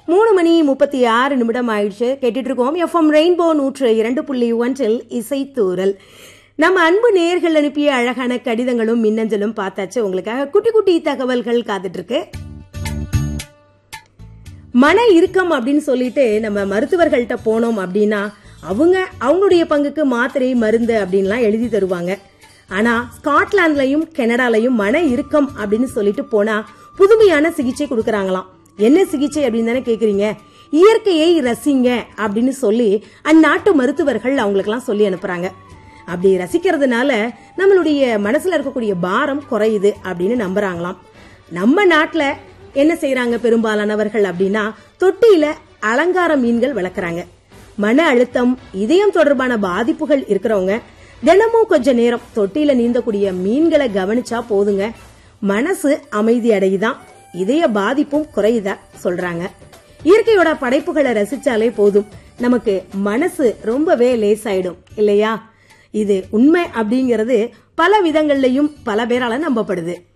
மூணு மணி முப்பத்தி ஆறு நிமிடம் ஆயிடுச்சு கேட்டுட்டு இருக்கோம் எஃப்எம் ரெயின்போ நூற்று இரண்டு புள்ளி ஒன்றில் இசைத்தூரல் நம்ம அன்பு நேயர்கள் அனுப்பிய அழகான கடிதங்களும் மின்னஞ்சலும் பார்த்தாச்சு உங்களுக்காக குட்டி குட்டி தகவல்கள் காத்துட்டு இருக்கு மன இறுக்கம் அப்படின்னு சொல்லிட்டு நம்ம மருத்துவர்கள்ட்ட போனோம் அப்படின்னா அவங்க அவங்களுடைய பங்குக்கு மாத்திரை மருந்து அப்படின்லாம் எழுதி தருவாங்க ஆனா ஸ்காட்லாந்துலயும் கனடாலையும் மன இறுக்கம் அப்படின்னு சொல்லிட்டு போனா புதுமையான சிகிச்சை கொடுக்கறாங்களாம் என்ன சிகிச்சை அப்படின்னு தானே கேக்குறீங்க இயற்கையை ரசிங்க அப்படின்னு சொல்லி அந்நாட்டு மருத்துவர்கள் அவங்களுக்கெல்லாம் சொல்லி அனுப்புறாங்க அப்படி ரசிக்கிறதுனால நம்மளுடைய மனசுல இருக்கக்கூடிய பாரம் குறையுது அப்படின்னு நம்புறாங்களாம் நம்ம நாட்டுல என்ன செய்யறாங்க பெரும்பாலானவர்கள் அப்படின்னா தொட்டியில அலங்கார மீன்கள் வளர்க்குறாங்க மன அழுத்தம் இதயம் தொடர்பான பாதிப்புகள் இருக்கிறவங்க தினமும் கொஞ்ச நேரம் தொட்டியில நீந்தக்கூடிய மீன்களை கவனிச்சா போதுங்க மனசு அமைதி அடையுதான் இதய பாதிப்பும் குறையுதா சொல்றாங்க இயற்கையோட படைப்புகளை ரசிச்சாலே போதும் நமக்கு மனசு ரொம்பவே லேசாயிடும் இல்லையா இது உண்மை அப்படிங்கிறது பல விதங்கள்லயும் பல பேரால நம்பப்படுது